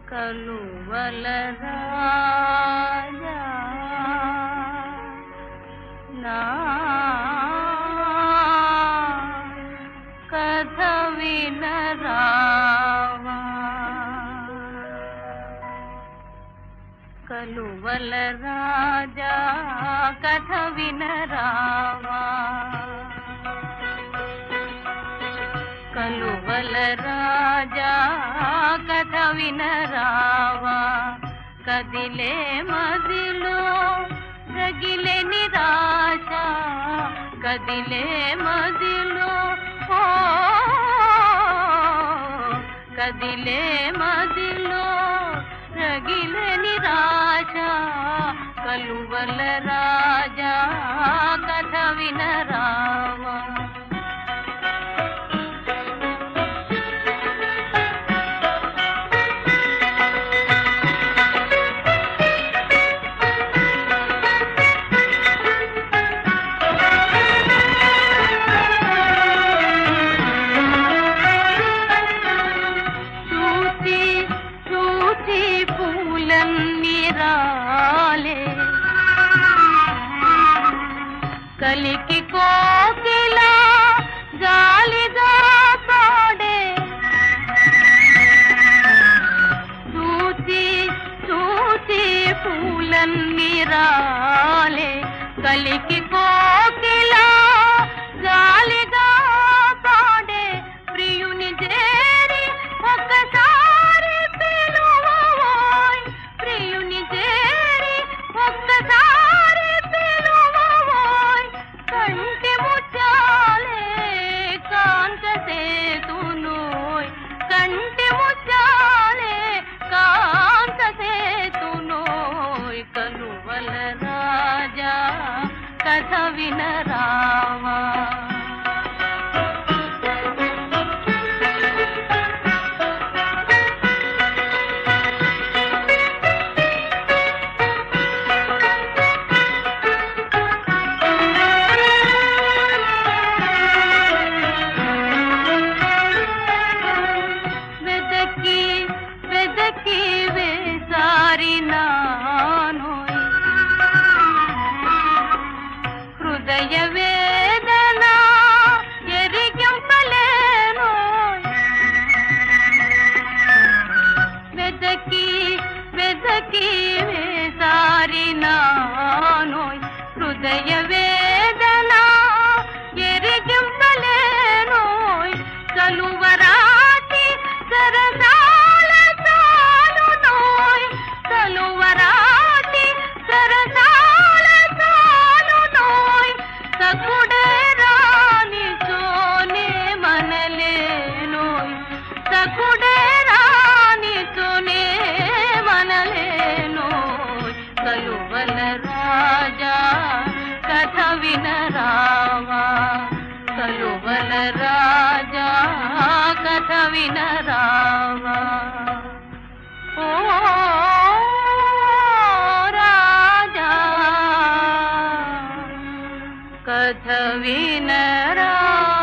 కలువల రాజా నా కథ వినరావా కలువల రాజా కథ వినరావా కలువల రాజా కథ వినరావా కదిలే మదిలో రగిలే నిరాశ కదిలే మదిలో ఓ కదిలే మదిలో రగిలే నిరాశ కలువల రాజా కథ వినరావా చూచి చూచి పూలన్నీ రాలే కలికి కోకిలా జాలిగా పాడే చూచి చూచి పూలన్నీ రాలే కలికి కోకిలా జాలిగా పాడే ప్రియుని చేరి ఒక్కసారి పిలువోయ్ ప్రియుని చేరి ఒక్కసారి పిలువోయ్ కంటి ముచ్చాలే కాంత సేతునోయ్ కంటి ముచ్చాలే కాంత సేతునోయ్ కనువల రాజా కథ వినరావా వెదకి వెదకి వేసారినాను హృదయ వేదన ఎరిగింపలేను వెదకి వెదకి వేసారినాను హృదయ వేదన ఎరిగింపలేను కలువరాటి సరసాల తానునోయ్ కలువరాటి సరసాల తానునోయ్ సకుడే రాని సోనే మనలేనోయ్ సకుడే రాని సోనే మనలేనోయ్ కలువల రాజా కథ వినరావా కలువల రాజా కథ వినరావా ఓ రాజా కథ వినరా